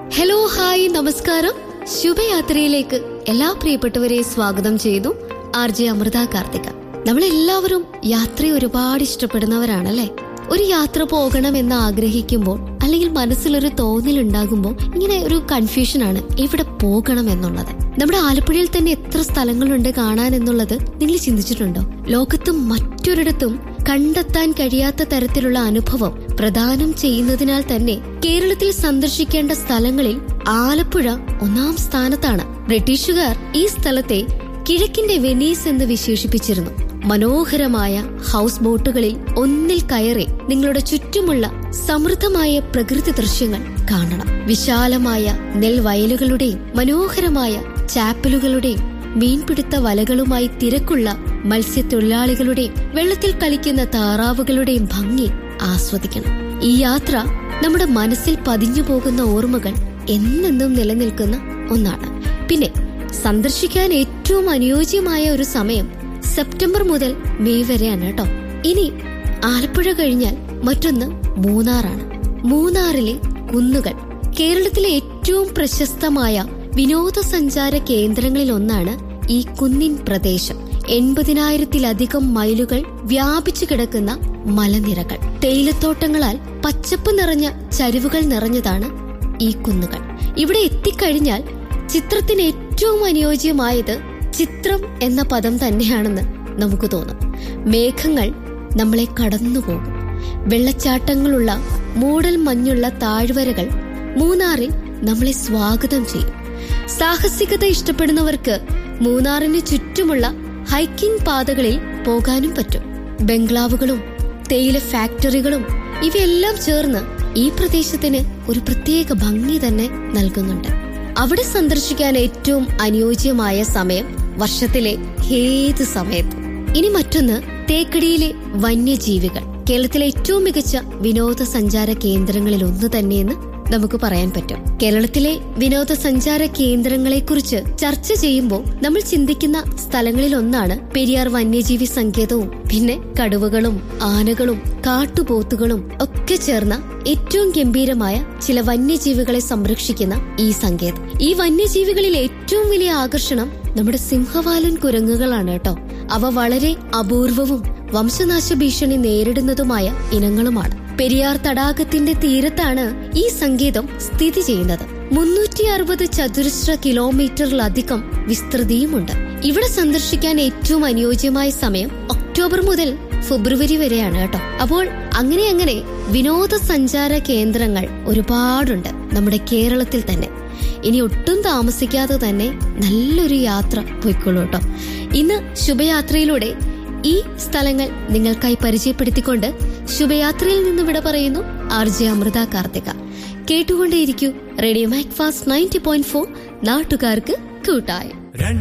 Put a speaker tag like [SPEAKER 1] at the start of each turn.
[SPEAKER 1] hello hi നമസ്കാരം ശുഭയാത്രയിലേക്ക് എല്ലാ പ്രിയപ്പെട്ടവരെ സ്വാഗതം ചെയ്തു ആർ ജെ അമൃത കാർത്തിക നമ്മളെല്ലാവരും യാത്രയെ ഒരുപാട് ഇഷ്ടപ്പെടുന്നവരാണല്ലേ ഒരു യാത്ര പോകണമെന്ന് ആഗ്രഹിക്കുമ്പോൾ അല്ലെങ്കിൽ മനസ്സിലൊരു തോന്നലുണ്ടാകുമ്പോൾ ഇങ്ങനെ ഒരു കൺഫ്യൂഷനാണ് എവിടെ പോകണം എന്നുള്ളത് നമ്മുടെ ആലപ്പുഴയിൽ തന്നെ എത്ര സ്ഥലങ്ങളുണ്ട് കാണാൻ എന്നുള്ളത് നിങ്ങൾ ചിന്തിച്ചിട്ടുണ്ടോ ലോകത്തും മറ്റൊരിടത്തും കണ്ടെത്താൻ കഴിയാത്ത തരത്തിലുള്ള അനുഭവം പ്രദാനം ചെയ്യുന്നതിനാൽ തന്നെ കേരളത്തിൽ സന്ദർശിക്കേണ്ട സ്ഥലങ്ങളിൽ ആലപ്പുഴ ഒന്നാം സ്ഥാനത്താണ് ബ്രിട്ടീഷുകാർ ഈ സ്ഥലത്തെ കിഴക്കിന്റെ വെനീസ് എന്ന് വിശേഷിപ്പിച്ചിരുന്നു മനോഹരമായ ഹൗസ് ബോട്ടുകളിൽ ഒന്നിൽ കയറി നിങ്ങളുടെ ചുറ്റുമുള്ള സമൃദ്ധമായ പ്രകൃതി ദൃശ്യങ്ങൾ കാണണം വിശാലമായ നെൽവയലുകളുടെയും മനോഹരമായ ചാപ്പലുകളുടെയും മീൻപിടുത്ത വലകളുമായി തിരക്കുള്ള മത്സ്യത്തൊഴിലാളികളുടെയും വെള്ളത്തിൽ കളിക്കുന്ന താറാവുകളുടെയും ഭംഗി ആസ്വദിക്കണം ഈ യാത്ര നമ്മുടെ മനസ്സിൽ പതിഞ്ഞു പോകുന്ന ഓർമ്മകൾ എന്നെന്നും നിലനിൽക്കുന്ന ഒന്നാണ് പിന്നെ സന്ദർശിക്കാൻ ഏറ്റവും അനുയോജ്യമായ ഒരു സമയം സെപ്റ്റംബർ മുതൽ മെയ് വരെയാണ് കേട്ടോ ഇനി ആലപ്പുഴ കഴിഞ്ഞാൽ മറ്റൊന്ന് മൂന്നാറാണ് മൂന്നാറിലെ കുന്നുകൾ കേരളത്തിലെ ഏറ്റവും പ്രശസ്തമായ വിനോദസഞ്ചാര കേന്ദ്രങ്ങളിൽ ഒന്നാണ് ഈ കുന്നിൻ പ്രദേശം എൺപതിനായിരത്തിലധികം മൈലുകൾ വ്യാപിച്ചു കിടക്കുന്ന മലനിരകൾ തേയിലത്തോട്ടങ്ങളാൽ പച്ചപ്പ് നിറഞ്ഞ ചരിവുകൾ നിറഞ്ഞതാണ് ഈ കുന്നുകൾ ഇവിടെ എത്തിക്കഴിഞ്ഞാൽ ചിത്രത്തിന് ഏറ്റവും അനുയോജ്യമായത് ചിത്രം എന്ന പദം തന്നെയാണെന്ന് നമുക്ക് തോന്നും മേഘങ്ങൾ നമ്മളെ കടന്നുപോകും വെള്ളച്ചാട്ടങ്ങളുള്ള മൂടൽ മഞ്ഞുള്ള താഴ്വരകൾ മൂന്നാറിൽ നമ്മളെ സ്വാഗതം ചെയ്യും സാഹസികത ഇഷ്ടപ്പെടുന്നവർക്ക് മൂന്നാറിന് ചുറ്റുമുള്ള ഹൈക്കിംഗ് പാതകളിൽ പോകാനും പറ്റും ബംഗ്ലാവുകളും തേയില ഫാക്ടറികളും ഇവയെല്ലാം ചേർന്ന് ഈ പ്രദേശത്തിന് ഒരു പ്രത്യേക ഭംഗി തന്നെ നൽകുന്നുണ്ട് അവിടെ സന്ദർശിക്കാൻ ഏറ്റവും അനുയോജ്യമായ സമയം വർഷത്തിലെ ഏത് സമയത്തും ഇനി മറ്റൊന്ന് തേക്കടിയിലെ വന്യജീവികൾ കേരളത്തിലെ ഏറ്റവും മികച്ച വിനോദസഞ്ചാര കേന്ദ്രങ്ങളിൽ ഒന്ന് തന്നെയെന്ന് നമുക്ക് പറയാൻ പറ്റും കേരളത്തിലെ വിനോദസഞ്ചാര കേന്ദ്രങ്ങളെ കുറിച്ച് ചർച്ച ചെയ്യുമ്പോൾ നമ്മൾ ചിന്തിക്കുന്ന സ്ഥലങ്ങളിൽ ഒന്നാണ് പെരിയാർ വന്യജീവി സങ്കേതവും പിന്നെ കടുവകളും ആനകളും കാട്ടുപോത്തുകളും ഒക്കെ ചേർന്ന ഏറ്റവും ഗംഭീരമായ ചില വന്യജീവികളെ സംരക്ഷിക്കുന്ന ഈ സങ്കേതം ഈ വന്യജീവികളിൽ ഏറ്റവും വലിയ ആകർഷണം നമ്മുടെ സിംഹവാലൻ കുരങ്ങുകളാണ് കേട്ടോ അവ വളരെ അപൂർവവും വംശനാശ ഭീഷണി നേരിടുന്നതുമായ ഇനങ്ങളുമാണ് പെരിയാർ തടാകത്തിന്റെ തീരത്താണ് ഈ സങ്കേതം സ്ഥിതി ചെയ്യുന്നത് മുന്നൂറ്റി അറുപത് ചതുരശ്ര കിലോമീറ്ററിലധികം വിസ്തൃതിയുമുണ്ട് ഇവിടെ സന്ദർശിക്കാൻ ഏറ്റവും അനുയോജ്യമായ സമയം ഒക്ടോബർ മുതൽ ഫെബ്രുവരി വരെയാണ് കേട്ടോ അപ്പോൾ അങ്ങനെ അങ്ങനെ വിനോദസഞ്ചാര കേന്ദ്രങ്ങൾ ഒരുപാടുണ്ട് നമ്മുടെ കേരളത്തിൽ തന്നെ ഇനി ഒട്ടും താമസിക്കാതെ തന്നെ നല്ലൊരു യാത്ര പോയിക്കോളൂ കേട്ടോ ഇന്ന് ശുഭയാത്രയിലൂടെ ഈ സ്ഥലങ്ങൾ നിങ്ങൾക്കായി പരിചയപ്പെടുത്തിക്കൊണ്ട് ശുഭയാത്രയിൽ നിന്ന് വിട പറയുന്നു ആർ ജെ അമൃത കാർത്തിക കേട്ടുകൊണ്ടേയിരിക്കൂ radio Macfast ninety point four നാട്ടുകാർക്ക് കൂട്ടായി